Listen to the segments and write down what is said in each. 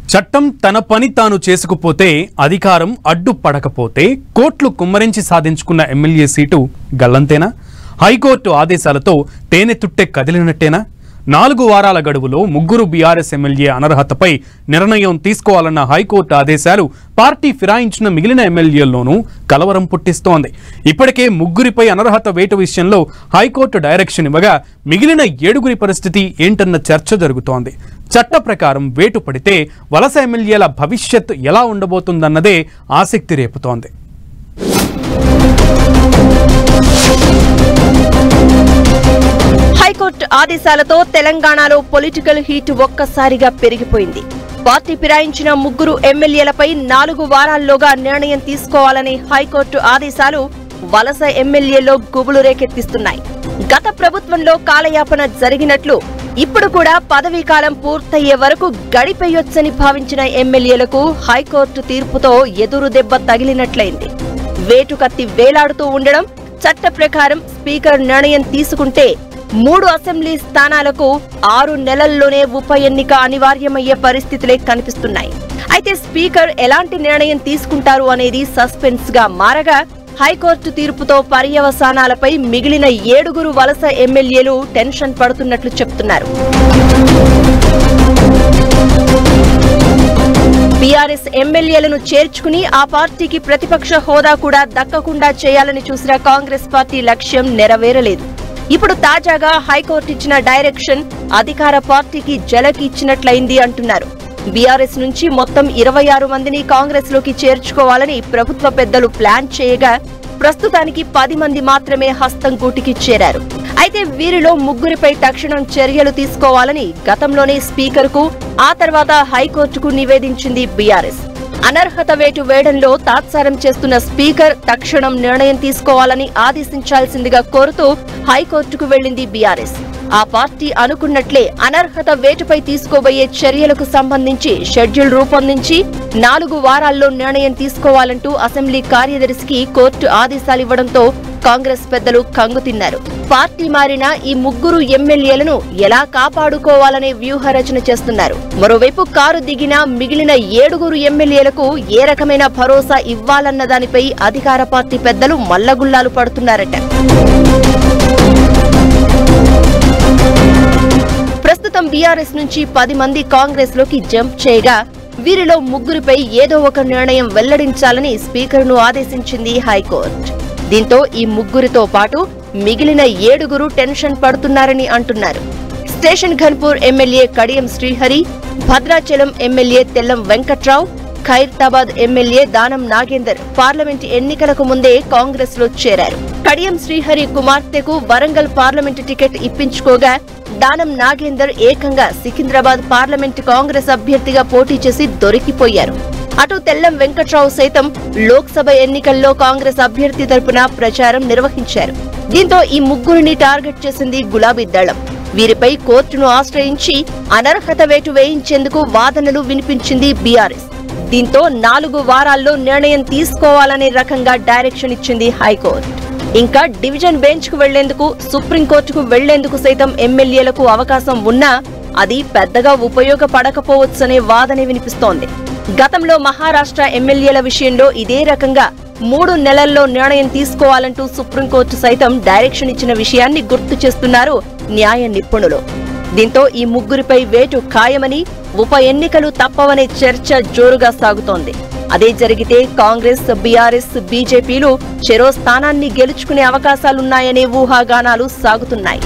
చట్టం తన పని తాను చేసుకుపోతే అధికారం అడ్డుపడకపోతే కోట్లు కుమ్మరించి సాధించుకున్న ఎమ్మెల్యే సీటు గల్లంతేనా హైకోర్టు ఆదేశాలతో తేనె తుట్టె కదిలినట్టేనా నాలుగు వారాల గడువులో ముగ్గురు బీఆర్ఎస్ ఎమ్మెల్యే అనర్హతపై నిర్ణయం తీసుకోవాలన్న హైకోర్టు ఆదేశాలు పార్టీ ఫిరాయించిన మిగిలిన ఎమ్మెల్యేల్లోనూ కలవరం పుట్టిస్తోంది ఇప్పటికే ముగ్గురిపై అనర్హత వేటు విషయంలో హైకోర్టు డైరెక్షన్ ఇవ్వగా మిగిలిన ఏడుగురి పరిస్థితి ఏంటన్న చర్చ జరుగుతోంది చట్ట ప్రకారం వేటు పడితే వలస ఎమ్మెల్యేల భవిష్యత్ ఎలా ఉండబోతుందన్నదే ఆసక్తి రేపుతోంది హైకోర్టు ఆదేశాలతో తెలంగాణలో పొలిటికల్ హీట్ ఒక్కసారిగా పెరిగిపోయింది పార్టీ ఫిరాయించిన ముగ్గురు ఎమ్మెల్యేలపై నాలుగు వారాల్లోగా నిర్ణయం తీసుకోవాలని హైకోర్టు ఆదేశాలు వలస ఎమ్మెల్యేలో గుబులు రేకెత్తిస్తున్నాయి గత ప్రభుత్వంలో కాలయాపన జరిగినట్లు ఇప్పుడు కూడా పదవీ కాలం పూర్తయ్యే వరకు గడిపేయొచ్చని భావించిన ఎమ్మెల్యేలకు హైకోర్టు తీర్పుతో ఎదురు దెబ్బ తగిలినట్లయింది వేటు కత్తి వేలాడుతూ ఉండడం చట్ట ప్రకారం స్పీకర్ నిర్ణయం తీసుకుంటే మూడు అసెంబ్లీ స్థానాలకు ఆరు నెలల్లోనే ఉప ఎన్నిక అనివార్యమయ్యే పరిస్థితులే కనిపిస్తున్నాయి అయితే స్పీకర్ ఎలాంటి నిర్ణయం తీసుకుంటారు అనేది సస్పెన్స్ గా మారగా హైకోర్టు తీర్పుతో పర్యవసానాలపై మిగిలిన ఏడుగురు వలస ఎమ్మెల్యేలు టెన్షన్ పడుతున్నట్లు చెప్తున్నారు బీఆర్ఎస్ ఎమ్మెల్యేలను చేర్చుకుని ఆ పార్టీకి ప్రతిపక్ష హోదా కూడా దక్కకుండా చేయాలని చూసిన కాంగ్రెస్ పార్టీ లక్ష్యం నెరవేరలేదు ఇప్పుడు తాజాగా హైకోర్టు ఇచ్చిన డైరెక్షన్ అధికార పార్టీకి జలకి ఇచ్చినట్లయింది అంటున్నారు బీఆర్ఎస్ నుంచి మొత్తం ఇరవై ఆరు మందిని కాంగ్రెస్ లోకి చేర్చుకోవాలని ప్రభుత్వ పెద్దలు ప్లాన్ చేయగా ప్రస్తుతానికి పది మంది మాత్రమే హస్తం గూటికి చేరారు అయితే వీరిలో ముగ్గురిపై తక్షణం చర్యలు తీసుకోవాలని గతంలోనే స్పీకర్ కు ఆ తర్వాత హైకోర్టుకు నివేదించింది బీఆర్ఎస్ అనర్హత వేటు వేయడంలో తాత్సారం చేస్తున్న స్పీకర్ తక్షణం నిర్ణయం తీసుకోవాలని ఆదేశించాల్సిందిగా కోరుతూ హైకోర్టుకు వెళ్లింది బీఆర్ఎస్ ఆ పార్టీ అనుకున్నట్లే అనర్హత వేటుపై తీసుకోబోయే చర్యలకు సంబంధించి షెడ్యూల్ రూపొందించి నాలుగు వారాల్లో నిర్ణయం తీసుకోవాలంటూ అసెంబ్లీ కార్యదర్శికి కోర్టు ఆదేశాలివ్వడంతో కాంగ్రెస్ పెద్దలు కంగుతిన్నారు పార్టీ మారిన ఈ ముగ్గురు ఎమ్మెల్యేలను ఎలా కాపాడుకోవాలనే వ్యూహ రచన చేస్తున్నారు మరోవైపు కారు దిగిన మిగిలిన ఏడుగురు ఎమ్మెల్యేలకు ఏ రకమైన భరోసా ఇవ్వాలన్న దానిపై అధికార పార్టీ పెద్దలు మల్లగుల్లాలు పడుతున్నారట ప్రస్తుతం బీఆర్ఎస్ నుంచి పది మంది కాంగ్రెస్ లోకి జంప్ చేయగా వీరిలో ముగ్గురిపై ఏదో ఒక నిర్ణయం వెల్లడించాలని స్పీకర్ను ఆదేశించింది హైకోర్టు దీంతో ఈ ముగ్గురితో పాటు మిగిలిన ఏడుగురు టెన్షన్ పడుతున్నారని అంటున్నారు Station Ghanpur MLA Kadiyam Srihari Bhadrachalam MLA Tellam Venkatrao Khairatabad MLA Danam Nagender parliament ఎన్నికలకు ముందే కాంగ్రెస్ లో చేరారు కడియం శ్రీహరి కుమార్తెకు వరంగల్ పార్లమెంటు టికెట్ ఇప్పించుకోగా దానం నాగేందర్ ఏకంగా సికింద్రాబాద్ పార్లమెంట్ కాంగ్రెస్ అభ్యర్థిగా పోటీ చేసి దొరికిపోయారు అటు తెల్లం వెంకట్రావు సైతం లోక్సభ ఎన్నికల్లో కాంగ్రెస్ అభ్యర్థి తరపున ప్రచారం నిర్వహించారు దీంతో ఈ ముగ్గురిని టార్గెట్ చేసింది గులాబీ దళం వీరిపై కోర్టును ఆశ్రయించి అనర్హత వేటు వేయించేందుకు వాదనలు వినిపించింది బీఆర్ఎస్ దీంతో నాలుగు వారాల్లో నిర్ణయం తీసుకోవాలనే రకంగా డైరెక్షన్ ఇచ్చింది హైకోర్టు ఇంకా డివిజన్ బెంచ్ కు వెళ్లేందుకు సుప్రీంకోర్టుకు వెళ్లేందుకు సైతం ఎమ్మెల్యేలకు అవకాశం ఉన్నా అది పెద్దగా ఉపయోగపడకపోవచ్చనే వాదనే వినిపిస్తోంది గతంలో మహారాష్ట్ర ఎమ్మెల్యేల విషయంలో ఇదే రకంగా మూడు నెలల్లో నిర్ణయం తీసుకోవాలంటూ సుప్రీంకోర్టు సైతం డైరెక్షన్ ఇచ్చిన విషయాన్ని గుర్తు చేస్తున్నారు న్యాయ నిపుణులు దీంతో ఈ ముగ్గురిపై వేటు ఖాయమని ఉప ఎన్నికలు తప్పవనే చర్చ జోరుగా సాగుతోంది అదే జరిగితే కాంగ్రెస్ బీఆర్ఎస్ బీజేపీలు చెరో స్థానాన్ని గెలుచుకునే అవకాశాలున్నాయనే ఊహాగానాలు సాగుతున్నాయి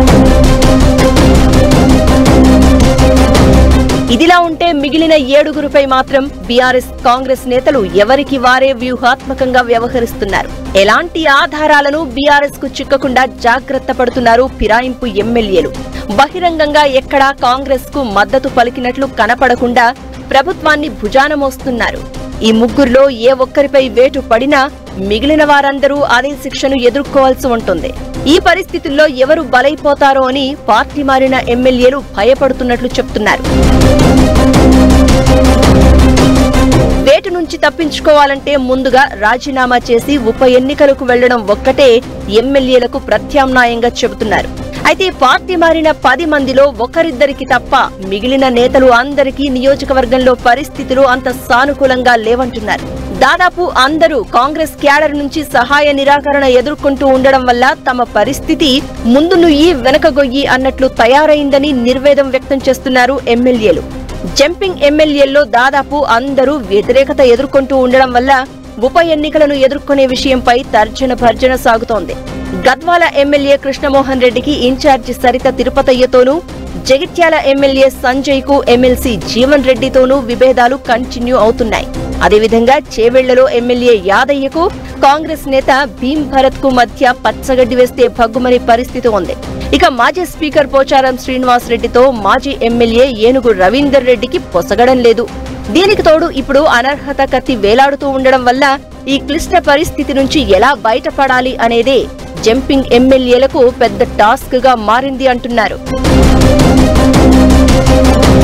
ఇదిలా ఉంటే మిగిలిన ఏడుగురుపై మాత్రం బీఆర్ఎస్ కాంగ్రెస్ నేతలు ఎవరికి వారే వ్యూహాత్మకంగా వ్యవహరిస్తున్నారు ఎలాంటి ఆధారాలను బీఆర్ఎస్ కు చిక్కకుండా జాగ్రత్త పడుతున్నారు ఫిరాయింపు ఎమ్మెల్యేలు బహిరంగంగా ఎక్కడా కాంగ్రెస్ కు మద్దతు పలికినట్లు కనపడకుండా ప్రభుత్వాన్ని భుజాన మోస్తున్నారు ఈ ముగ్గురులో ఏ ఒక్కరిపై వేటు పడినా మిగిలిన వారందరూ అదే శిక్షను ఎదుర్కోవాల్సి ఉంటుంది ఈ పరిస్థితుల్లో ఎవరు బలైపోతారో అని పార్టీ మారిన ఎమ్మెల్యేలు భయపడుతున్నట్లు చెప్తున్నారు వేటు నుంచి తప్పించుకోవాలంటే ముందుగా రాజీనామా చేసి ఉప ఎన్నికలకు వెళ్లడం ఒక్కటే ఎమ్మెల్యేలకు ప్రత్యామ్నాయంగా చెబుతున్నారు అయితే పార్టీ మారిన పది మందిలో ఒకరిద్దరికి తప్ప మిగిలిన నేతలు అందరికీ నియోజకవర్గంలో పరిస్థితులు అంత సానుకూలంగా లేవంటున్నారు దాదాపు అందరూ కాంగ్రెస్ క్యాడర్ నుంచి సహాయ నిరాకరణ ఎదుర్కొంటూ ఉండడం వల్ల తమ పరిస్థితి ముందు నుయ్యి వెనక గొయ్యి అన్నట్లు తయారైందని నిర్వేదం వ్యక్తం చేస్తున్నారు ఎమ్మెల్యేలు జంపింగ్ ఎమ్మెల్యేల్లో దాదాపు అందరూ వ్యతిరేకత ఎదుర్కొంటూ ఉండడం వల్ల ఉప ఎన్నికలను ఎదుర్కొనే విషయంపై తర్జన భర్జన సాగుతోంది గద్వాల ఎమ్మెల్యే కృష్ణమోహన్ రెడ్డికి ఇన్ఛార్జి సరిత తిరుపతయ్యతోనూ జగిత్యాల ఎమ్మెల్యే సంజయ్ కు ఎమ్మెల్సీ జీవన్ రెడ్డితోనూ విభేదాలు కంటిన్యూ అవుతున్నాయి అదేవిధంగా చేవెళ్లలో ఎమ్మెల్యే యాదయ్యకు కాంగ్రెస్ నేత భీం భరత్ కు మధ్య పచ్చగడ్డి వేస్తే భగ్గుమని పరిస్థితి ఉంది ఇక మాజీ స్పీకర్ పోచారం శ్రీనివాస్ రెడ్డితో మాజీ ఎమ్మెల్యే ఏనుగు రవీందర్ రెడ్డికి పొసగడం లేదు దీనికి తోడు ఇప్పుడు అనర్హత కత్తి వేలాడుతూ ఉండడం వల్ల ఈ క్లిష్ట పరిస్థితి నుంచి ఎలా బయటపడాలి అనేదే జంపింగ్ ఎమ్మెల్యేలకు పెద్ద టాస్క్ గా మారింది అంటున్నారు